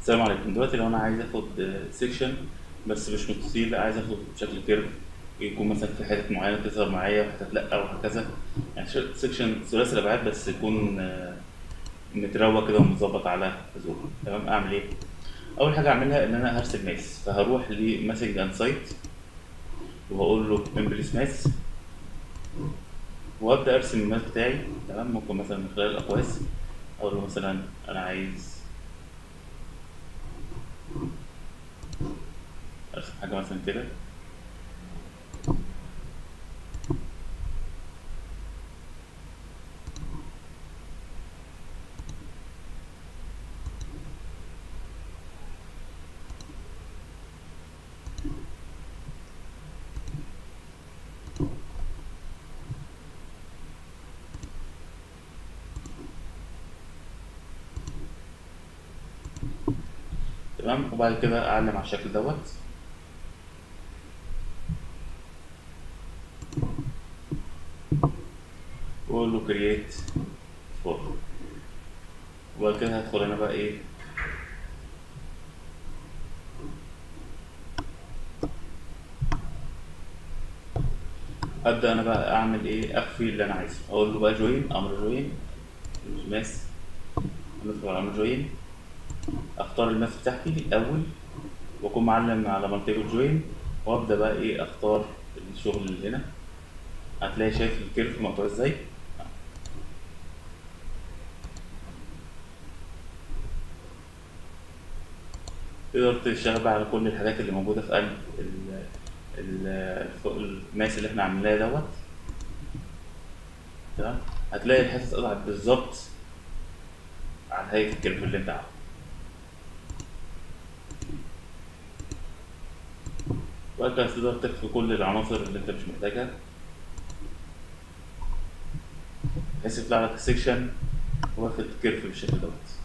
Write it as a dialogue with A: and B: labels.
A: السلام عليكم دلوقتي لو انا عايز اخد سيكشن بس مش مستطيل لا عايز اخد بشكل كيرف يكون مثلا في حتت معينه تظهر معايا وحتت لا وهكذا يعني سيكشن ثلاثي الابعاد بس يكون آه، متروق كده ومتظبط على زوم تمام اعمل ايه اول حاجه اعملها ان انا هرسم ماس فهروح لماسنج اند سايت وهقول له امبليس ماس وابدا ارسم الماس بتاعي تمام ممكن مثلا من خلال الاقواس اقول له مثلا انا عايز ارسم حاجه مثلا كده تمام وبعد كده اعلم على الشكل دوت واقول له كرييت فور وبعد كده هدخل انا بقى ايه ابدا انا بقى اعمل ايه اخفي اللي انا عايزه اقول له بقى جوين امر جوين ماس ندخل على امر جوين اختار الماس بتاعتي الاول واكون معلم على مالتيبل جوين وابدا بقى ايه اختار الشغل اللي هنا هتلاقي شايف الكيرف مقطوع ازاي تقدر تشتغل بقى على كل الحاجات اللي موجوده في قلب ال ال فوق الماس اللي احنا عاملاه دوت تمام هتلاقي الحته اتقطعت بالظبط على هيئه الكيرف اللي انت عامله وبعد كده تقدر تخفي كل العناصر اللي انت مش محتاجها بحيث يطلع لك سيكشن واخد كيرف بالشكل دوت